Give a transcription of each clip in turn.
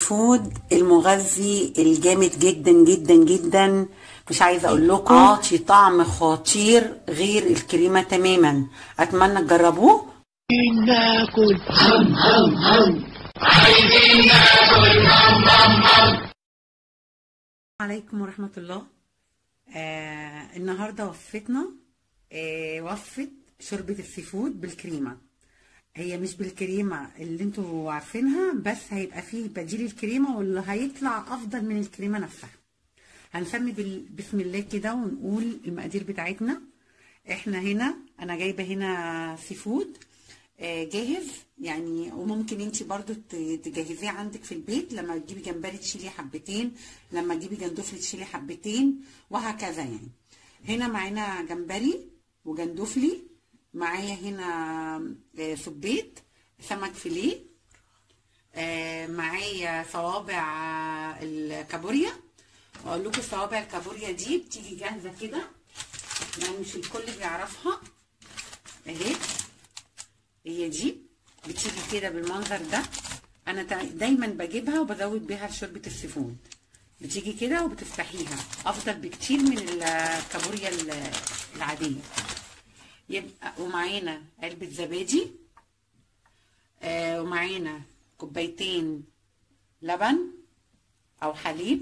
فود المغذي الجامد جدا جدا جدا مش عايزه اقول لكم عاطي طعم خطير غير الكريمه تماما اتمنى تجربوه ناكل عليكم ورحمة الله آه النهاردة وصفتنا آه وصفة شوربة السي فود بالكريمة هي مش بالكريمة اللي انتوا عارفينها بس هيبقى فيه بديل الكريمة واللي هيطلع أفضل من الكريمة نفسها هنسمي بال... بسم الله كده ونقول المقادير بتاعتنا احنا هنا انا جايبه هنا سي فود آه، جاهز يعني وممكن انت برضو ت- تجهزيه عندك في البيت لما تجيبي جمبري تشيلي حبتين لما تجيبي جندوفلي تشيلي حبتين وهكذا يعني هنا معانا جمبري وجندوفلي معايا هنا آه، سبيط سمك فيليه آه، معايا صوابع آه، الكابوريا واقول لكم صوابع الكابوريا دي بتيجي جاهزه كده يعني مش الكل بيعرفها اهي هي دي بتيجي كده بالمنظر ده انا تع- دايما بجيبها وبزود بيها شوربه السيفود بتيجي كده وبتفتحيها افضل بكتير من الكابوريا ال- العاديه يبقى ومعانا علبه زبادي آه ومعانا كوبايتين لبن او حليب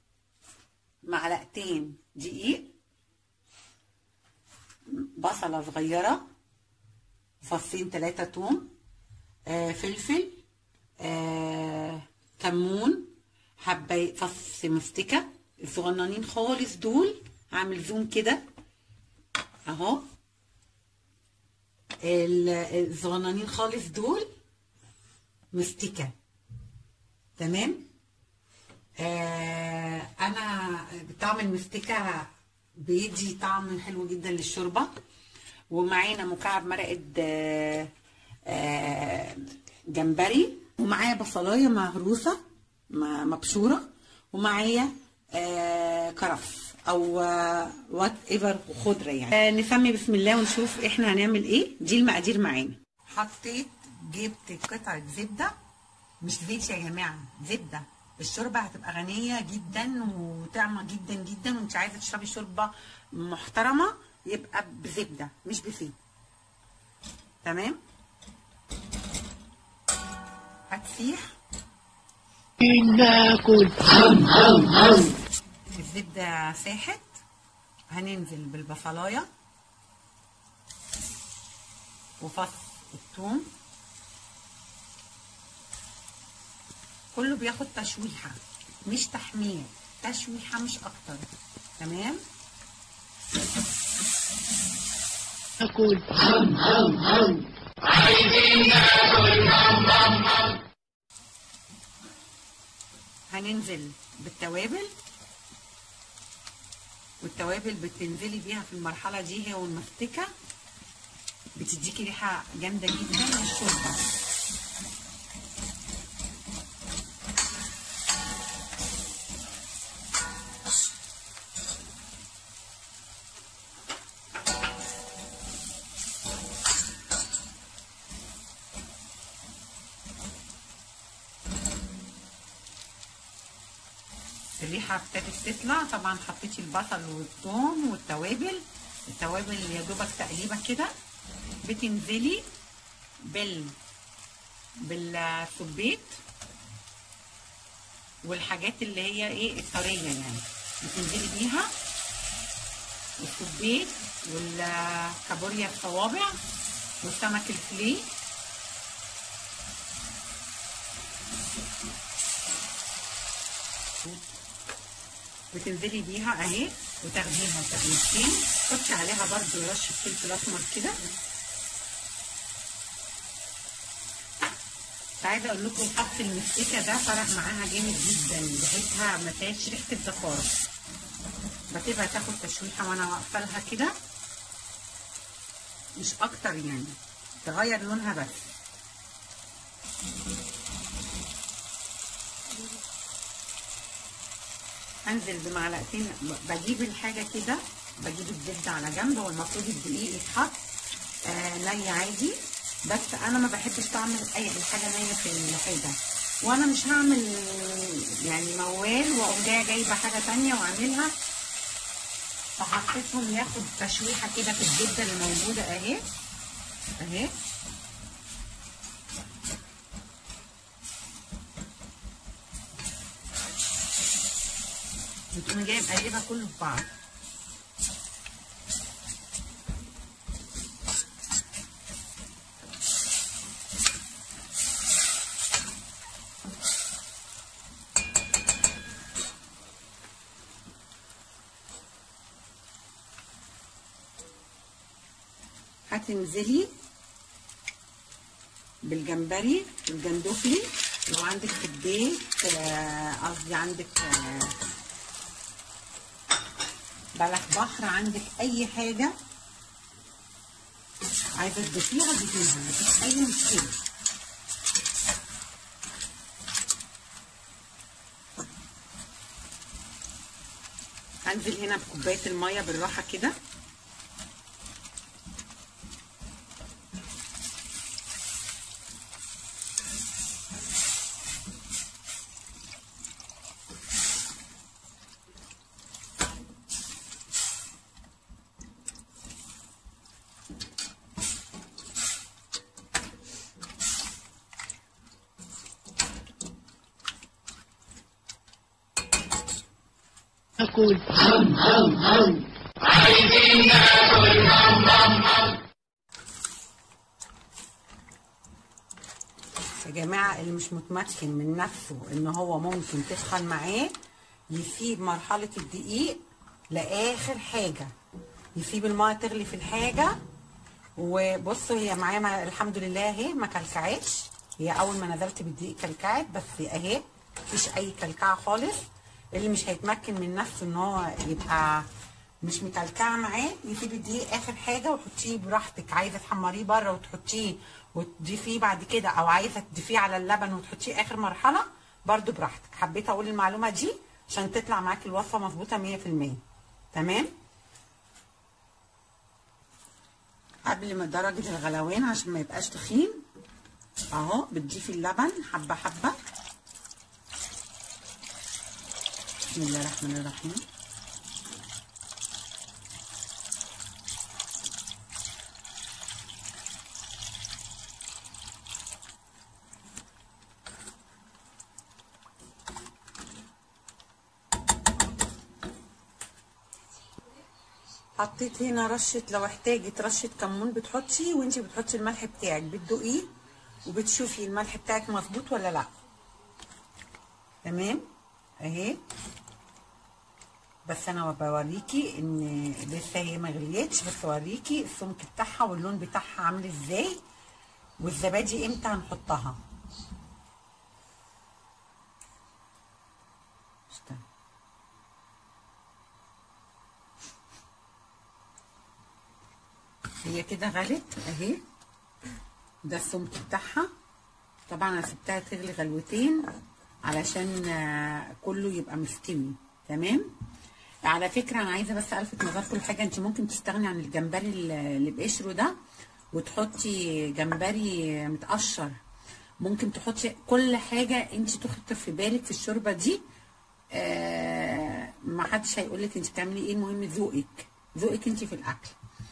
معلقتين دقيق بصله صغيره فصين ثلاثة توم آه فلفل آه كمون حبة فص مستكة الصغننين خالص دول هعمل زوم كده اهو ال- الصغننين خالص دول مستكة تمام آه انا طعم المستكة بيدي طعم حلو جدا للشوربه ومعانا مكعب مرقه آه، آه، جمبري ومعايا بصلايه مهروسه م- مبشوره ومعايا آه، كرف او وات ايفر خضره يعني آه، نسمي بسم الله ونشوف احنا هنعمل ايه دي المقادير معانا حطيت جبت قطعه زبده مش زيت يا جماعه زبده الشوربه هتبقى غنيه جدا وطعمه جدا جدا وانت عايزه تشربي شوربه محترمه يبقى بزبده مش بزيت تمام هتسيح ناكل الزبده ساحت هننزل بالبصلايه وفص الثوم كله بياخد تشويحه مش تحمير تشويحه مش اكتر تمام ناكل هننزل بالتوابل والتوابل بتنزلي بيها في المرحله دي هي والمستكه بتديكي ريحه جامده جدا للشوربه الريحه ابتدت تطلع طبعا حطيتي البصل والثوم والتوابل التوابل يا دوبك تقليبه كده بتنزلي بال بالسبيط والحاجات اللي هي ايه الطريه يعني بتنزلي بيها السبيط والكابوريا الصوابع والسمك الفليه بتنزلي بيها اهي وتاخديها تقليبتين حطي عليها برضو رشه فلفل اسمر كده كنت عايزه اقول لكم خط المستكه ده فرق معاها جامد جدا ريحتها ما فيهاش ريحه الزفاره بسيبها تاخد تشويحه وانا واقفه لها كده مش اكتر يعني تغير لونها بس انزل بمعلقتين بجيب الحاجه كده بجيب الزبده على جنب هو المفروض الدقيق يتحط آه ني عادي بس انا ما بحبش طعم اي الحاجه نيه في الحاجه وانا مش هعمل يعني موال واقوم جايه جايبه حاجه تانية واعملها فحطيتهم ياخد تشويحه كده في الزبده اللي موجوده اهي اهي بتقوم جايب قلبها كله في بعض هتنزلي بالجمبري الجندوفلي لو عندك في البيت آه، قصدي عندك آه، بلح بحر عندك اي حاجه عايزه تضيفيها ضيفيها مفيش اي مشكله هنزل هنا بكوبايه الميه بالراحه كده ناكل هم هم هم يا جماعة اللي مش متمكن من نفسه ان هو ممكن تسخن معاه يسيب مرحلة الدقيق لآخر حاجة يسيب المية تغلي في الحاجة وبصوا هي معايا ما- الحمد لله اهي ما كلكعتش هي اول ما نزلت بالدقيق كلكعت بس اهي مفيش اي كلكعة خالص اللي مش هيتمكن من نفسه ان هو يبقى مش مكلكعه معاه يسيب الدقيق اخر حاجه وحطيه براحتك عايزه تحمريه بره وتحطيه وتضيفيه بعد كده او عايزه تضيفيه على اللبن وتحطيه اخر مرحله برده براحتك حبيت اقول المعلومه دي عشان تطلع معاكي الوصفه مظبوطه 100% تمام قبل ما درجه الغلوان عشان ما يبقاش تخين اهو بتضيفي اللبن حبه حبه بسم الله الرحمن الرحيم حطيت هنا رشة لو احتاجت رشة كمون بتحطي وانتي بتحطي الملح بتاعك بتدوقيه وبتشوفي الملح بتاعك مظبوط ولا لا تمام اهي بس انا بوريكي ان لسه هي ما غليتش بس اوريكي السمك بتاعها واللون بتاعها عامل ازاي والزبادي امتى هنحطها استنى هي كده غلت اهي ده السمك بتاعها طبعا انا سبتها تغلي غلوتين علشان آه، كله يبقى مستوي تمام على فكره انا عايزه بس الفت نظركم لحاجه انت ممكن تستغني عن الجمبري اللي بقشره ده وتحطي جمبري متقشر ممكن تحطي كل حاجه انت تخطر في بالك في الشوربه دي آه ما حدش هيقول لك انت بتعملي ايه المهم ذوقك ذوقك انت في الاكل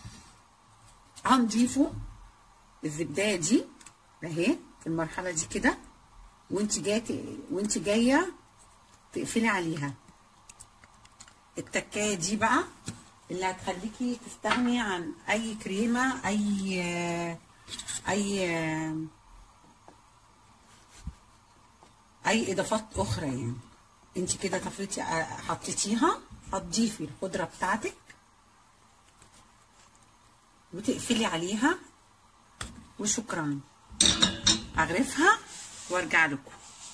هنضيفه الزبدايه دي اهي في المرحله دي كده وانت جايه وانت جايه تقفلي عليها التكايه دي بقى اللي هتخليكي تستغني عن اي كريمه اي اي اي اضافات اخرى يعني انت كده طفيتي حطيتيها هتضيفي الخضره بتاعتك وتقفلي عليها وشكرا اغرفها وارجع لكم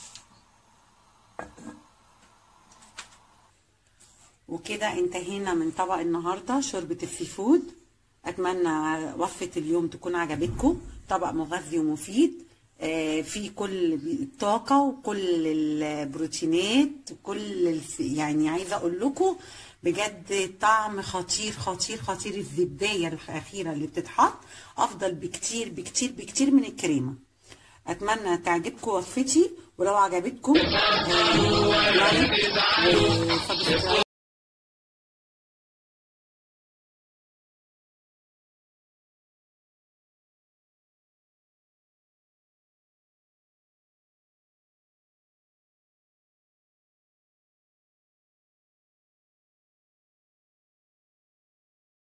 وكده انتهينا من طبق النهارده شوربه السي فود اتمنى وصفه اليوم تكون عجبتكم طبق مغذي ومفيد آه فيه كل الطاقه وكل البروتينات وكل الف... يعني عايزه اقول لكم بجد طعم خطير خطير خطير الزبدايه الاخيره اللي بتتحط افضل بكتير بكتير بكتير من الكريمه اتمنى تعجبكم وصفتي ولو عجبتكم آه